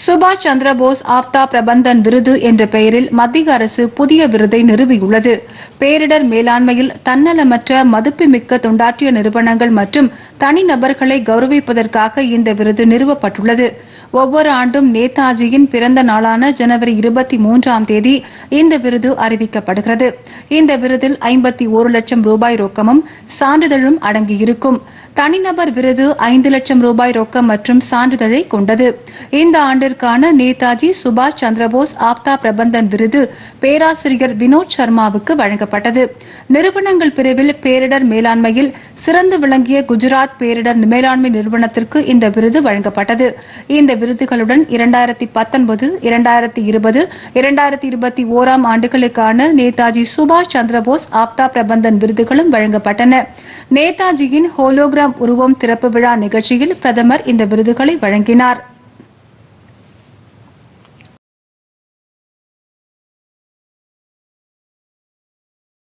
சுபாஷ் சந்திர போஸ் ஆப்தா பிரபந்தன் விருது என்ற பெயரில் மத்திய அரசு புதிய விருதை நிறுவியுள்ளது பேரிடர் மேலாண்மையில் தன்னலமற்ற மதிப்புமிக்க தொண்டாற்றிய நிறுவனங்கள் மற்றும் தனிநபர்களை கௌரவிப்பதற்காக இந்த விருது நிறுவப்பட்டுள்ளது ஒவ்வொரு ஆண்டும் நேதாஜியின் பிறந்த நாளான ஜனவரி இருபத்தி மூன்றாம் தேதி இந்த விருது அறிவிக்கப்படுகிறது இந்த விருதில் ஐம்பத்தி ஒரு லட்சம் ரூபாய் ரொக்கமும் சான்றிதழும் அடங்கியிருக்கும் தனிநபர் விருது ஐந்து லட்சம் ரூபாய் ரொக்கம் மற்றும் சான்றிதழை கொண்டது இந்த ஆண்டிற்கான நேதாஜி சுபாஷ் சந்திரபோஸ் ஆப்தா பிரபந்தன் விருது பேராசிரியர் வினோத் சர்மாவுக்கு வழங்கப்பட்டது நிறுவனங்கள் பிரிவில் பேரிடர் மேலாண்மையில் சிறந்து விளங்கிய குஜராத் பேரிடர் மேலாண்மை நிறுவனத்திற்கு இந்த விருது வழங்கப்பட்டது இந்த விருதுகளுடன் இரண்டாயிரத்தி பத்தொன்பது இரண்டாயிரத்தி இருபது இரண்டாயிரத்தி இருபத்தி ஓராம் ஆண்டுகளுக்கான நேதாஜி சுபாஷ் சந்திரபோஸ் ஆப்தா பிரபந்தன் விருதுகளும் வழங்கப்பட்டன நேதாஜியின் ஹோலோகிராம் உருவம் திறப்பு விழா நிகழ்ச்சியில் பிரதமர் இந்த விருதுகளை வழங்கினார்